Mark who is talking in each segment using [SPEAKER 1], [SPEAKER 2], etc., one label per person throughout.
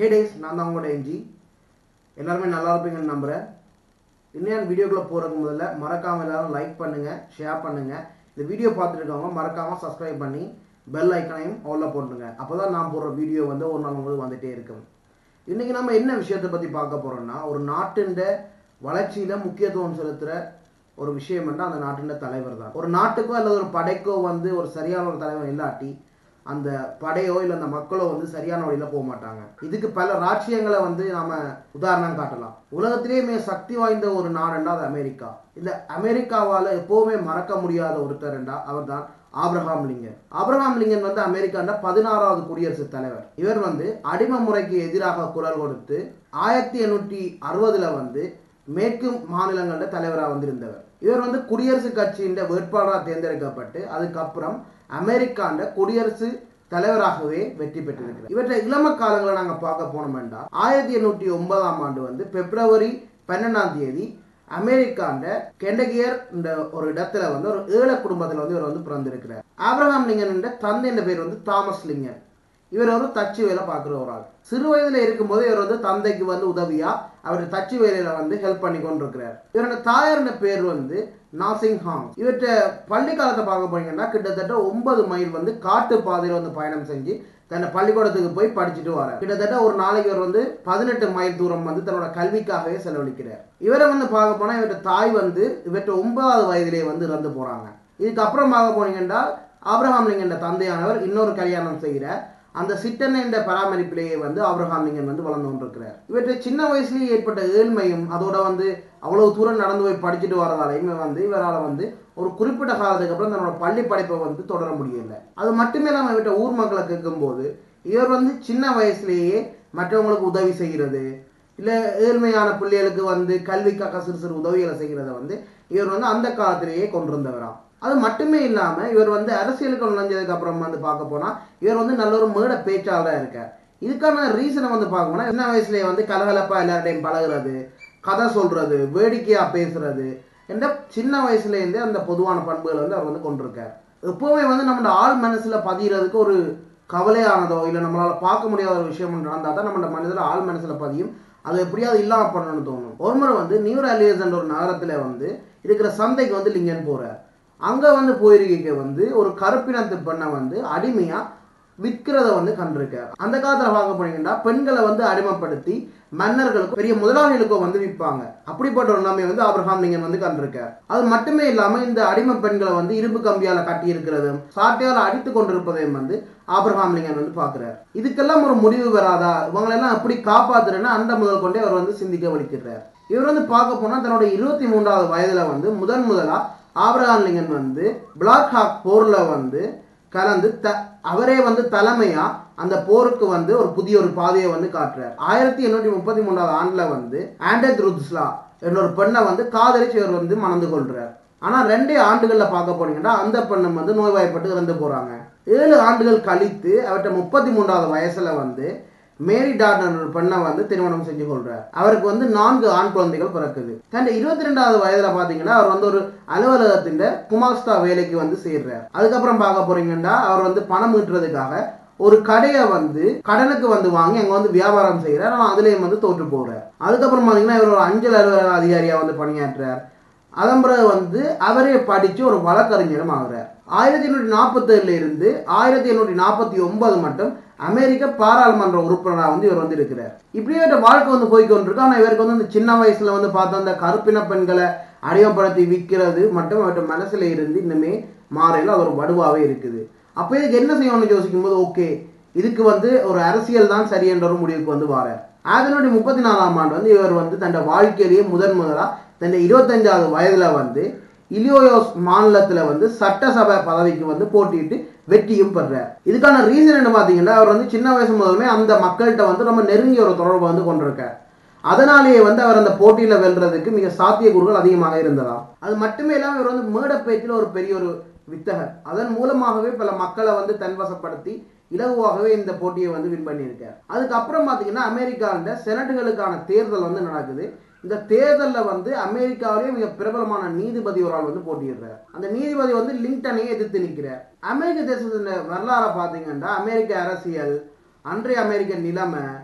[SPEAKER 1] ஹே days நான் தான் உங்களோட என்ஜி எல்லாருமே நல்லா இருப்பீங்கன்னு நம்புகிறேன் இன்னும் வீடியோக்குள்ளே போகிறதுக்கு முதல்ல மறக்காமல் எல்லாரும் லைக் பண்ணுங்கள் ஷேர் பண்ணுங்கள் இந்த வீடியோ பார்த்துட்டு இருக்கவங்க மறக்காமல் சப்ஸ்கிரைப் பண்ணி பெல் ஐக்கனையும் ஆலில் போட்டுருங்க அப்போ தான் நான் போடுற வீடியோ வந்து ஒரு நாள் உங்களுக்கு வந்துகிட்டே இருக்கும் இன்றைக்கி நம்ம என்ன விஷயத்தை பற்றி பார்க்க போகிறோம்னா ஒரு நாட்டின் வளர்ச்சியில் முக்கியத்துவம் செலுத்துகிற ஒரு விஷயம் என்றால் அந்த நாட்டின் தலைவர் தான் ஒரு நாட்டுக்கோ அல்லது ஒரு படைக்கோ வந்து ஒரு சரியான ஒரு தலைவர் இல்லாட்டி அந்த படையோ இல்லை அந்த மக்களோ வந்து சரியான வழியில் போக மாட்டாங்க இதுக்கு பல ராட்சியங்களை வந்து நாம உதாரணம் காட்டலாம் உலகத்திலேயே மிக சக்தி வாய்ந்த ஒரு நாடுண்டா அது அமெரிக்கா இந்த அமெரிக்காவால் எப்போவுமே மறக்க முடியாத ஒருத்தர் என்றா அவர் தான் ஆப்ரஹாம் லிங்கன் ஆப்ரஹாம் லிங்கன் வந்து அமெரிக்காண்ட பதினாறாவது குடியரசுத் தலைவர் இவர் வந்து அடிமை முறைக்கு எதிராக குரல் கொடுத்து ஆயிரத்தி எண்ணூற்றி அறுபதுல வந்து மேற்கு மாநிலங்கள தலைவராக வந்திருந்தவர் இவர் வந்து குடியரசுக் கட்சியின் வேட்பாளராக தேர்ந்தெடுக்கப்பட்டு அதுக்கப்புறம் அமெரிக்காண்ட குடியரசு தலைவராகவே வெற்றி பெற்றிருக்கிறார் இவற்றை இளம காலங்களை நாங்கள் பார்க்க போனோம்டா ஆயிரத்தி எண்ணூற்றி ஒன்பதாம் ஆண்டு வந்து பிப்ரவரி பன்னெண்டாம் தேதி அமெரிக்காண்ட கெண்டகியர் இந்த ஒரு இடத்துல வந்து ஒரு ஏழை குடும்பத்தில் வந்து இவர் வந்து பிறந்திருக்கிறார் ஆப்ரஹாம் லிங்கன் தந்தை என்ற பேர் வந்து தாமஸ் லிங்கன் இவர் ஒரு தச்சு வேலை பார்க்குற ஒரு ஆள் சிறு வயதுல இருக்கும்போது இவர் வந்து தந்தைக்கு வந்து உதவியா அவர் தச்சு வேலையில வந்து ஹெல்ப் பண்ணி கொண்டிருக்கிறார் இவரோட தாயாரின் பேர் வந்து நாசிங் ஹாங் இவற்ற பள்ளி காலத்தை பார்க்க போனீங்கன்னா கிட்டத்தட்ட ஒன்பது மைல் வந்து காட்டு பாதையில் வந்து பயணம் செஞ்சு தன்னை பள்ளிக்கூடத்துக்கு போய் படிச்சுட்டு வர கிட்டத்தட்ட ஒரு நாளைக்கு இவர் வந்து பதினெட்டு மைல் தூரம் வந்து தன்னோட கல்விக்காகவே செலவழிக்கிறார் இவரை வந்து பார்க்க போனால் இவர்கிட்ட தாய் வந்து இவற்றை ஒன்பதாவது வயதிலே வந்து இறந்து போறாங்க இதுக்கப்புறம் பார்க்க போனீங்கன்னா ஆப்ரஹாம் லிங்கன் தந்தையானவர் இன்னொரு கல்யாணம் செய்கிறார் அந்த சிட்டன் என்ற பராமரிப்பிலேயே வந்து ஆப்ரஹாம் லிங்கன் வந்து வளர்ந்து கொண்டிருக்கிறார் இவற்றை சின்ன வயசுலேயே ஏற்பட்ட ஏழ்மையும் அதோட வந்து அவ்வளவு தூரம் நடந்து போய் படிச்சுட்டு வரதாலையுமே வந்து இவரால் வந்து ஒரு குறிப்பிட்ட காலத்துக்கு அப்புறம் தன்னோட பள்ளி படிப்பை வந்து தொடர முடியல அது மட்டுமே இல்லாமல் இவற்றை ஊர் மக்களை கேட்கும்போது இவர் வந்து சின்ன வயசுலேயே மற்றவங்களுக்கு உதவி செய்கிறது இல்லை ஏழ்மையான பிள்ளைகளுக்கு வந்து கல்விக்காக சிறு சிறு உதவிகளை செய்கிறத வந்து இவர் வந்து அந்த காலத்திலேயே கொண்டிருந்தவராம் அது மட்டுமே இல்லாமல் இவர் வந்து அரசியலுக்கு நுழைஞ்சதுக்கு அப்புறம் வந்து பார்க்க போனால் இவர் வந்து நல்ல ஒரு மேட பேச்சாளராக இருக்கார் இதுக்கான ரீசனை வந்து பார்க்க போனால் சின்ன வயசுலேயே வந்து கலகலப்பாக எல்லார்டையும் பழகுறது கதை சொல்கிறது வேடிக்கையாக பேசுறது என்ற சின்ன வயசுலேருந்தே அந்த பொதுவான பண்புகளை வந்து அவர் வந்து கொண்டிருக்கார் எப்போவுமே வந்து நம்மளோட ஆள் மனசில் பதிகிறதுக்கு ஒரு கவலையானதோ இல்லை நம்மளால் பார்க்க முடியாத ஒரு விஷயம் நடந்தால் தான் நம்மளோட மனதில் ஆள் மனசில் பதியும் அது எப்படியாவது இல்லாமல் பண்ணணும்னு தோணும் ஒரு முறை வந்து நியூர் அலியஸ் என்ற ஒரு நகரத்தில் வந்து இருக்கிற சந்தைக்கு வந்து லிங்கன் போகிறார் அங்கே வந்து போயிருக்க வந்து ஒரு கருப்பினத்து பெண்ணை வந்து அடிமையாக விற்கிறத வந்து கண்டிருக்கார் அந்த காலத்தில் பார்க்க போனீங்கன்னா பெண்களை வந்து அடிமைப்படுத்தி மன்னர்களுக்கும் பெரிய முதலாளிகளுக்கும் வந்து விற்பாங்க அப்படிப்பட்ட ஒரு நிலைமை வந்து ஆப்ரஹாம் லிங்கன் வந்து கண்டிருக்கார் அது மட்டுமே இல்லாமல் இந்த அடிமை பெண்களை வந்து இரும்பு கம்பியால் கட்டி இருக்கிறதும் சாட்டையால் அடித்து கொண்டிருப்பதையும் வந்து ஆப்ரஹாம் லிங்கன் வந்து பார்க்குறார் இதுக்கெல்லாம் ஒரு முடிவு வராதா இவங்களெல்லாம் எப்படி காப்பாத்துறேன்னா அந்த முதல் கொண்டே அவர் வந்து சிந்திக்க வலிக்கிறார் இவர் வந்து பார்க்க போனால் தன்னோட இருபத்தி மூன்றாவது வயதில் வந்து முதன் முதலாக ஆப்ரஹாம் லிங்கன் வந்து பிளாக் ஹாக் போரில் வந்து கலந்து த அவரே வந்து தலைமையா அந்த போருக்கு வந்து ஒரு புதிய ஒரு பாதையை வந்து காட்டுறார் ஆயிரத்தி எண்ணூற்றி முப்பத்தி மூணாவது ஆண்டுல வந்து ஆண்டத் ருத்ஸ்லா என்ற ஒரு பெண்ணை வந்து காதலிச்சு இவர் வந்து மணந்து கொள்றார் ஆனால் ரெண்டே ஆண்டுகளில் பார்க்க போனீங்கன்னா அந்த பெண்ணும் வந்து நோய்வாய்ப்பட்டு இறந்து போகிறாங்க ஏழு ஆண்டுகள் கழித்து அவர்கிட்ட முப்பத்தி மூன்றாவது வயசுல வந்து மேரி டார்டன் ஒரு பெண்ணை வந்து திருமணம் செஞ்சு கொள்றார் அவருக்கு வந்து நான்கு ஆண் குழந்தைகள் பிறக்குது தன் இருபத்தி ரெண்டாவது வயதுல பாத்தீங்கன்னா அவர் வந்து ஒரு அலுவலகத்தின் குமாஸ்தா வேலைக்கு வந்து சேர்றார் அதுக்கப்புறம் பார்க்க போறீங்கன்னா அவர் வந்து பணம் ஈட்டுறதுக்காக ஒரு கடையை வந்து கடனுக்கு வந்து வாங்கி அங்கே வந்து வியாபாரம் செய்கிறார் ஆனால் அதுலேயும் வந்து தோற்று போகிறார் அதுக்கப்புறம் பார்த்தீங்கன்னா இவர் ஒரு அஞ்சல் அலுவலக அதிகாரியாக வந்து பணியாற்றுறார் அதன் பிறகு வந்து அவரே படித்து ஒரு வழக்கறிஞரும் ஆகிறார் ஆயிரத்தி எண்ணூற்றி நாற்பத்தேழுல இருந்து ஆயிரத்தி எண்ணூற்றி நாற்பத்தி ஒன்பது மட்டும் அமெரிக்க பாராளுமன்ற உறுப்பினராக வந்து இவர் வந்து இருக்கிறார் இப்படியே இவர்கிட்ட வாழ்க்கை வந்து போய்கொண்டிருக்கு ஆனால் இவருக்கு வந்து இந்த சின்ன வயசுல வந்து பார்த்த அந்த கருப்பின பெண்களை அடிமைப்படுத்தி விற்கிறது மட்டும் அவர்கிட்ட மனசுல இருந்து இன்னுமே மாறையில் அது ஒரு வடுவாகவே இருக்குது அப்போ இதுக்கு என்ன செய்யணும்னு யோசிக்கும் போது ஓகே இதுக்கு வந்து ஒரு அரசியல் தான் சரி என்ற ஒரு முடிவுக்கு வந்து வாரார் ஆயிரத்தி முப்பத்தி நாலாம் ஆண்டு வந்து இவர் வந்து தன்னோட வாழ்க்கையிலேயே முதன் முதலாக தன் இருபத்தஞ்சாவது வயதுல வந்து இலியோயோஸ் மாநிலத்தில் வந்து சட்டசபை பதவிக்கு வந்து போட்டியிட்டு வெற்றியும் பெறார் இதுக்கான ரீசன் என்ன பார்த்தீங்கன்னா அவர் வந்து சின்ன வயசு முதலுமே அந்த மக்கள்கிட்ட வந்து ரொம்ப நெருங்கிய ஒரு தொடர்பு வந்து கொண்டிருக்கார் அதனாலேயே வந்து அவர் அந்த போட்டியில் வெல்றதுக்கு மிக சாத்தியக்கூறுகள் அதிகமாக இருந்ததாம் அது மட்டுமே இல்லாமல் இவர் வந்து மேடை பேச்சில் ஒரு பெரிய ஒரு வித்தகர் அதன் மூலமாகவே பல மக்களை வந்து தன்வசப்படுத்தி இலகுவாகவே இந்த போட்டியை வந்து வின் பண்ணியிருக்கார் அதுக்கப்புறம் பார்த்தீங்கன்னா அமெரிக்காவில் செனட்டுகளுக்கான தேர்தல் வந்து நடக்குது இந்த தேர்தலில் வந்து அமெரிக்காவிலேயே மிக பிரபலமான நீதிபதி ஒரு ஆள் வந்து போட்டியிடுறார் அந்த நீதிபதி வந்து லிங்டனையே எதிர்த்து நிற்கிறார் அமெரிக்க தேசத்தின் வரலாறை பார்த்தீங்கன்னா அமெரிக்க அரசியல் அன்றைய அமெரிக்க நிலைமை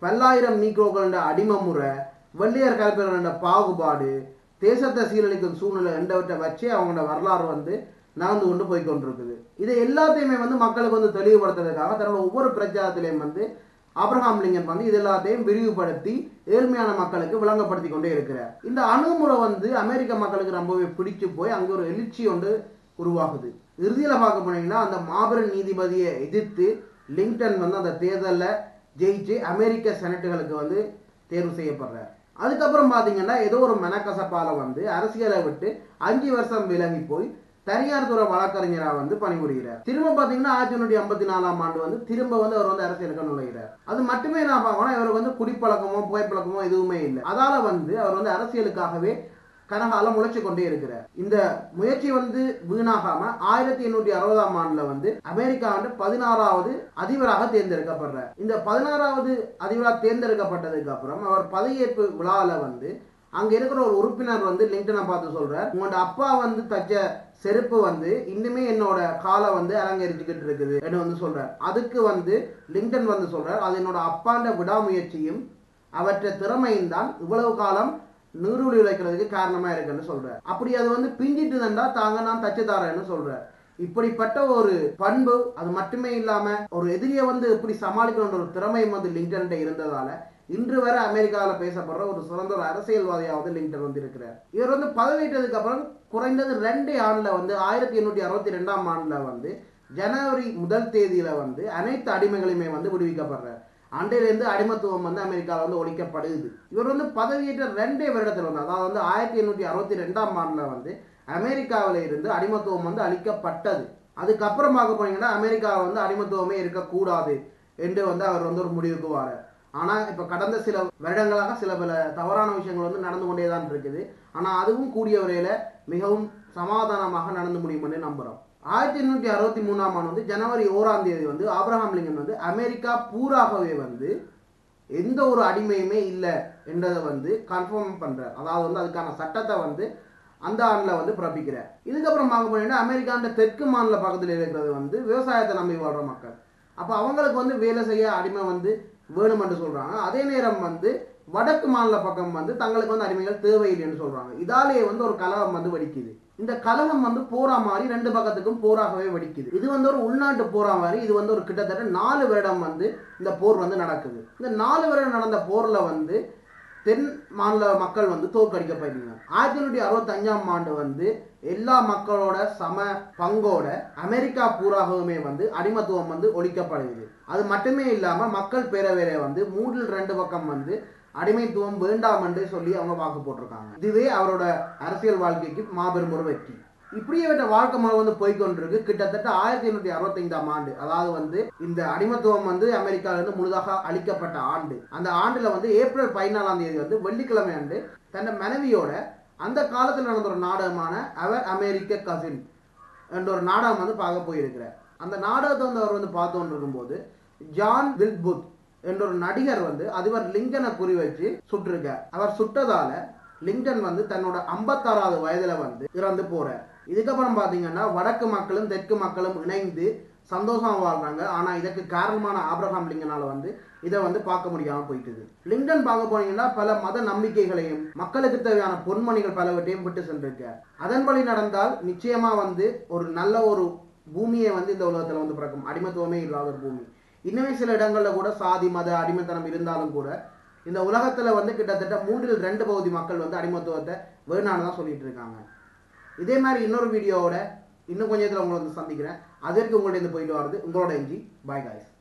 [SPEAKER 1] பல்லாயிரம் நீக்ரோக்கள அடிமை முறை வெள்ளையர் கலப்பின பாகுபாடு தேசத்தை சீரழிக்கும் சூழ்நிலை என்றவற்றை வச்சு அவங்களோட வரலாறு வந்து நகர்ந்து கொண்டு போய் கொண்டிருக்குது இதை எல்லாத்தையுமே வந்து மக்களுக்கு வந்து தெளிவுபடுத்துறதுக்காக தன்னோட ஒவ்வொரு பிரச்சாரத்திலையும் வந்து ஆப்ரஹாம் லிங்கன் வந்து இது எல்லாத்தையும் விரிவுபடுத்தி ஏழ்மையான மக்களுக்கு விளங்கப்படுத்தி கொண்டே இருக்கிறார் இந்த அணுகுமுறை வந்து அமெரிக்க மக்களுக்கு ரொம்பவே பிடிச்சு போய் அங்கே ஒரு எழுச்சி ஒன்று உருவாகுது இறுதியில் பார்க்க போனீங்கன்னா அந்த மாபெரும் நீதிபதியை எதிர்த்து லிங்டன் வந்து அந்த தேர்தலில் ஜெயிச்சு அமெரிக்க செனட்டுகளுக்கு வந்து தேர்வு செய்யப்படுறார் அதுக்கப்புறம் பார்த்தீங்கன்னா ஏதோ ஒரு மனக்கசப்பால வந்து அரசியலை விட்டு அஞ்சு வருஷம் விலகி போய் தனியார் துறை வழக்கறிஞராக வந்து பணிபுரிகிறார் திரும்ப பார்த்தீங்கன்னா ஆயிரத்தி தொண்ணூற்றி ஐம்பத்தி நாலாம் ஆண்டு வந்து திரும்ப வந்து அவர் வந்து அரசியலுக்கு நுழைகிறார் அது மட்டுமே நான் பார்க்கணும் இவருக்கு வந்து குடிப்பழக்கமோ புகைப்பழக்கமோ எதுவுமே இல்லை அதால வந்து அவர் வந்து அரசியலுக்காகவே கனகாலம் உழைச்சு கொண்டே இருக்கிறார் இந்த முயற்சி வந்து வீணாகாம ஆயிரத்தி எண்ணூற்றி அறுபதாம் ஆண்டுல வந்து அமெரிக்கா வந்து பதினாறாவது அதிபராக தேர்ந்தெடுக்கப்படுறார் இந்த பதினாறாவது அதிபராக தேர்ந்தெடுக்கப்பட்டதுக்கு அப்புறம் அவர் பதவியேற்பு விழாவில் வந்து அங்க இருக்கிற ஒரு உறுப்பினர் வந்து லிங்டனை பார்த்து சொல்றார் உங்களோட அப்பா வந்து தச்ச செருப்பு வந்து இன்னுமே என்னோட காலை வந்து அலங்கரிச்சுக்கிட்டு இருக்குது என்று வந்து சொல்றார் அதுக்கு வந்து லிங்டன் வந்து சொல்றார் அது என்னோட அப்பாண்ட விடாமுயற்சியும் அவற்றை திறமையும் தான் இவ்வளவு காலம் நீரூழி உழைக்கிறதுக்கு காரணமா இருக்குன்னு சொல்றார் அப்படி அது வந்து பிஞ்சிட்டு தண்டா தாங்க நான் தச்சு தாரேன்னு சொல்றார் இப்படிப்பட்ட ஒரு பண்பு அது மட்டுமே இல்லாம ஒரு எதிரியை வந்து எப்படி சமாளிக்கணுன்ற ஒரு திறமையும் வந்து லிங்டன் இருந்ததால இன்று வரை அமெரிக்காவில் பேசப்படுற ஒரு சிறந்த ஒரு அரசியல்வாதியாவது லிங்டன் வந்து இருக்கிறார் இவர் வந்து பதவியேற்றதுக்கு அப்புறம் குறைந்தது ரெண்டு ஆண்டுல வந்து ஆயிரத்தி எண்ணூற்றி அறுபத்தி ரெண்டாம் ஆண்டுல வந்து ஜனவரி முதல் தேதியில வந்து அனைத்து அடிமைகளையுமே வந்து விடுவிக்கப்படுறார் அன்றையிலிருந்து அடிமத்துவம் வந்து அமெரிக்காவில் வந்து ஒழிக்கப்படுது இவர் வந்து பதவியேற்ற ரெண்டே வருடத்தில் வந்து அதாவது வந்து ஆயிரத்தி எண்ணூற்றி அறுபத்தி ரெண்டாம் ஆண்டில் வந்து அமெரிக்காவில் இருந்து அடிமத்துவம் வந்து அழிக்கப்பட்டது அதுக்கப்புறம் பார்க்க போனீங்கன்னா அமெரிக்காவில் வந்து அடிமத்துவமே இருக்கக்கூடாது என்று வந்து அவர் வந்து ஒரு முடிவுக்கு வாரார் ஆனால் இப்போ கடந்த சில வருடங்களாக சில பல தவறான விஷயங்கள் வந்து நடந்து கொண்டே தான் இருக்குது ஆனால் அதுவும் கூடிய வரையில் மிகவும் சமாதானமாக நடந்து முடியும்னு நம்புகிறோம் ஆயிரத்தி எண்ணூற்றி அறுபத்தி மூணாம் ஆண்டு வந்து ஜனவரி ஓராம் தேதி வந்து ஆப்ரஹாம் லிங்கன் வந்து அமெரிக்கா பூராகவே வந்து எந்த ஒரு அடிமையுமே இல்லை என்றதை வந்து கன்ஃபார்ம் பண்றார் அதாவது வந்து அதுக்கான சட்டத்தை வந்து அந்த ஆண்டில் வந்து பிறப்பிக்கிறார் இதுக்கப்புறம் பார்க்க போனீங்கன்னா அமெரிக்காண்ட தெற்கு மாநில பக்கத்தில் இருக்கிறது வந்து விவசாயத்தை நம்பி வாழ்ற மக்கள் அப்போ அவங்களுக்கு வந்து வேலை செய்ய அடிமை வந்து வேணுமென்று சொல்றாங்க அதே நேரம் வந்து வடக்கு மாநில பக்கம் வந்து தங்களுக்கு வந்து அடிமைகள் தேவையில்லைன்னு சொல்றாங்க இதாலேயே வந்து ஒரு கலகம் வந்து வெடிக்குது இந்த கலகம் வந்து போரா மாதிரி ரெண்டு பக்கத்துக்கும் போராகவே வெடிக்குது இது வந்து ஒரு உள்நாட்டு போரா மாதிரி இது வந்து ஒரு கிட்டத்தட்ட நாலு வருடம் வந்து இந்த போர் வந்து நடக்குது இந்த நாலு வருடம் நடந்த போர்ல வந்து தென் மாநில மக்கள் வந்து தோற்கடிக்கப்படுகிறாங்க ஆயிரத்தி தொண்ணூற்றி அறுபத்தஞ்சாம் ஆண்டு வந்து எல்லா மக்களோட சம பங்கோட அமெரிக்கா பூராகவுமே வந்து அடிமத்துவம் வந்து ஒழிக்கப்படுகிறது அது மட்டுமே இல்லாம மக்கள் பேரவையில வந்து மூன்றில் ரெண்டு பக்கம் வந்து அடிமைத்துவம் வேண்டாம் என்று சொல்லி அவங்க வாக்கு போட்டிருக்காங்க இதுவே அவரோட அரசியல் வாழ்க்கைக்கு மாபெரும் ஒரு வெற்றி இப்படியே விட்ட வாழ்க்கை முறை வந்து போய்கொண்டிருக்கு கிட்டத்தட்ட ஆயிரத்தி எண்ணூற்றி அறுபத்தைந்தாம் ஆண்டு அதாவது வந்து இந்த அடிமத்துவம் வந்து அமெரிக்கால இருந்து முழுதாக அழிக்கப்பட்ட ஆண்டு அந்த ஆண்டுல வந்து ஏப்ரல் பதினாலாம் தேதி வந்து வெள்ளிக்கிழமை ஆண்டு தன் மனைவியோட அந்த காலத்தில் நடந்த ஒரு நாடகமான அவர் அமெரிக்க கசின் என்ற ஒரு நாடகம் வந்து பார்க்க போயிருக்கிறார் அந்த நாடகத்தை வந்து அவர் வந்து பார்த்து கொண்டு இருக்கும்போது ஜான் வில்புத் என்ற ஒரு நடிகர் வந்து அதிபர் லிங்கனை குறி வச்சு சுட்டிருக்கார் அவர் சுட்டதால லிங்கன் வந்து தன்னோட ஐம்பத்தாறாவது வயதுல வந்து இறந்து போறார் இதுக்கப்புறம் பாத்தீங்கன்னா வடக்கு மக்களும் தெற்கு மக்களும் இணைந்து சந்தோஷமா வாழ்றாங்க ஆனா இதற்கு காரணமான ஆப்ரஹாம் லிங்கனால வந்து இதை வந்து பார்க்க முடியாம போயிட்டுது லிங்டன் பார்க்க போனீங்கன்னா பல மத நம்பிக்கைகளையும் மக்களுக்கு தேவையான பொன்மணிகள் பலவற்றையும் விட்டு சென்றிருக்கார் அதன்படி நடந்தால் நிச்சயமா வந்து ஒரு நல்ல ஒரு பூமியை வந்து இந்த உலகத்துல வந்து பிறக்கும் அடிமத்துவமே இல்லாத ஒரு பூமி இன்னுமே சில இடங்கள்ல கூட சாதி மத அடிமைத்தனம் இருந்தாலும் கூட இந்த உலகத்துல வந்து கிட்டத்தட்ட மூன்றில் ரெண்டு பகுதி மக்கள் வந்து அடிமத்துவத்தை வேணான்னு தான் சொல்லிட்டு இருக்காங்க இதே மாதிரி இன்னொரு வீடியோவோட இன்னும் கொஞ்சத்துல உங்களை வந்து சந்திக்கிறேன் அதற்கு உங்கள்ட்ட இருந்து போயிட்டு வரது உங்களோட எஞ்சி பாய் காய்ஸ்